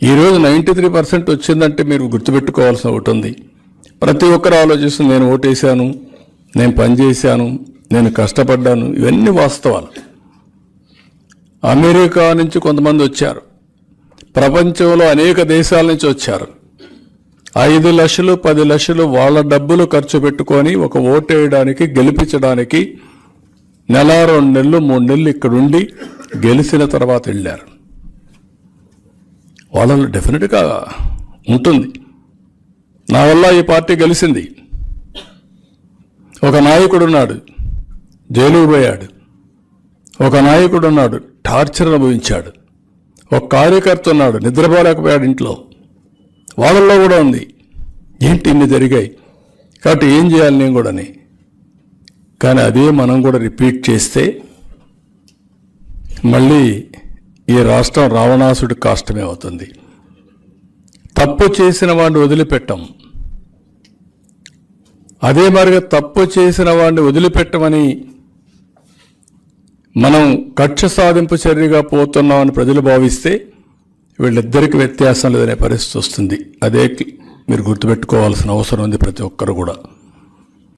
ఈరోజు ninety three percent వచ్చిందంటే మీరు గుర్తుపెట్టుకోవాల్సిన ఒకటి ఉంది ప్రతి ఒక్కరు ఆలోచిస్తుంది నేను ఓటేశాను నేను పనిచేశాను నేను కష్టపడ్డాను ఇవన్నీ వాస్తవాలు అమెరికా నుంచి కొంతమంది వచ్చారు ప్రపంచంలో అనేక దేశాల నుంచి వచ్చారు ఐదు లక్షలు పది లక్షలు వాళ్ళ డబ్బులు ఖర్చు పెట్టుకొని ఒక ఓటు వేయడానికి గెలిపించడానికి నెల రెండు నెలలు మూడు నెలలు ఇక్కడ ఉండి గెలిచిన తర్వాత వెళ్ళారు వాళ్ళలో డెఫినెట్గా ఉంటుంది నా వల్ల ఈ పార్టీ గెలిచింది ఒక నాయకుడు ఉన్నాడు జైలుకు పోయాడు ఒక నాయకుడు ఉన్నాడు టార్చర్ అనుభవించాడు ఒక కార్యకర్త ఉన్నాడు నిద్రపోలేకపోయాడు ఇంట్లో వాళ్ళల్లో కూడా ఉంది ఏంటి ఇన్ని జరిగాయి కాబట్టి ఏం చేయాలి నేను కూడాని కానీ అదే మనం కూడా రిపీట్ చేస్తే మళ్ళీ ఈ రాష్ట్రం రావణాసుడి కాష్టమే అవుతుంది తప్పు చేసిన వాడిని వదిలిపెట్టం అదే మరిగా తప్పు చేసిన వాడిని వదిలిపెట్టమని మనం కక్ష సాధింపు చర్యగా పోతున్నామని ప్రజలు భావిస్తే వీళ్ళిద్దరికి వ్యత్యాసం లేదనే పరిస్థితి వస్తుంది అదే మీరు గుర్తుపెట్టుకోవాల్సిన అవసరం ఉంది ప్రతి ఒక్కరు కూడా